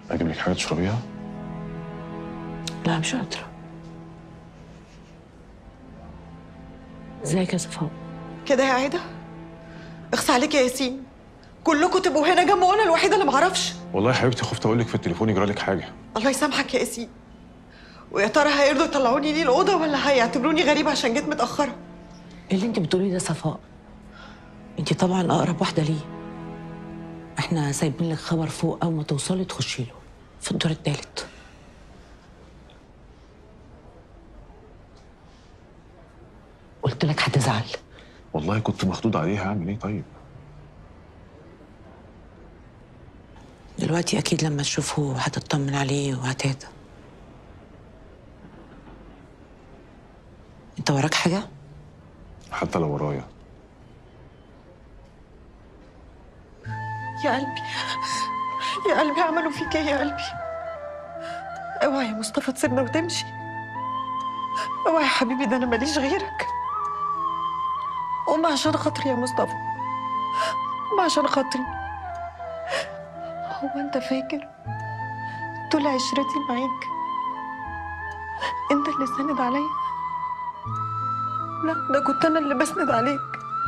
اجيب لك حاجه تشربيها لا مش قادرة ازيك يا صفاء كده يا عايده اخص عليك يا ياسين كلكم تبقوا هنا جنب وانا الوحيده اللي معرفش والله يا حبيبتي خفت اقول لك في التليفون يجرى لك حاجه الله يسامحك يا ياسين ويا ترى هيرضوا يطلعوني ليه الاوضه ولا هيعتبروني غريبه عشان جيت متاخره إيه اللي انت بتقوليه ده صفاء انت طبعا اقرب واحدة ليه احنا سايبين لك خبر فوق اول ما توصلي تخشي له في الدور التالت قلت لك هتزعل والله كنت مخضوض عليها اعمل ايه طيب دلوقتي اكيد لما تشوفه هتطمن عليه وهتهدى انت وراك حاجة؟ حتى لو ورايا يا قلبي يا قلبي عملوا فيك ايه يا قلبي اوعى يا مصطفى تسيبنا وتمشي اوعى يا حبيبي ده انا ماليش غيرك قوم عشان خاطري يا مصطفى قوم عشان خاطري هو انت فاكر طول عشرتي معاك انت اللي ساند عليا لا ده كنت انا اللي بسند عليك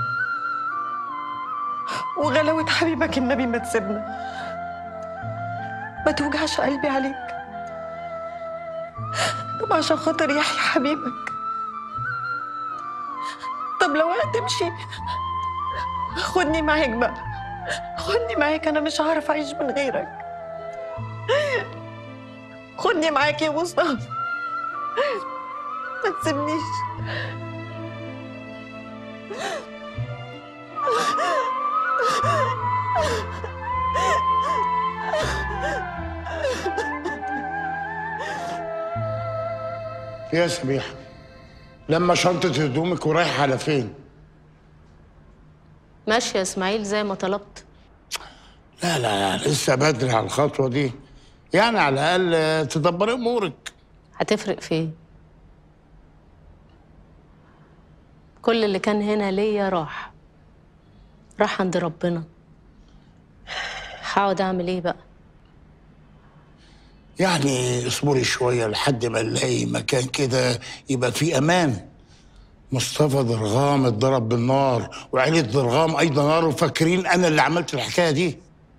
وغلاوة حبيبك النبي ما تسيبنا ما توجعش قلبي عليك طب عشان خاطر يحيى حبيبك طب لو هتمشي خدني معاك بقى خدني معاك انا مش هعرف اعيش من غيرك خدني معاك يا مصطفى ما تسيبنيش يا سميحة لما شنطة هدومك ورايحة على فين؟ ماشي يا اسماعيل زي ما طلبت لا لا لا لسه بدري على الخطوة دي يعني على الأقل تدبري أمورك هتفرق في ايه كل اللي كان هنا ليا راح راح عند ربنا هقعد اعمل ايه بقى يعني اصبري شوية لحد ما نلاقي مكان كده يبقى فيه أمان مصطفى درغام اتضرب بالنار وعيلة درغام أيضا نار وفاكرين أنا اللي عملت الحكاية دي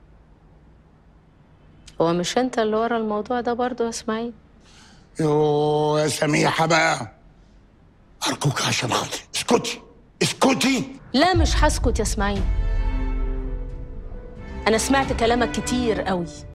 هو مش انت اللي ورا الموضوع ده برضو يا اسماعيل يو يا سميحة بقى أرجوك عشان خاطري اسكتي اسكتي لا مش هسكت يا اسماعيل انا سمعت كلامك كتير قوي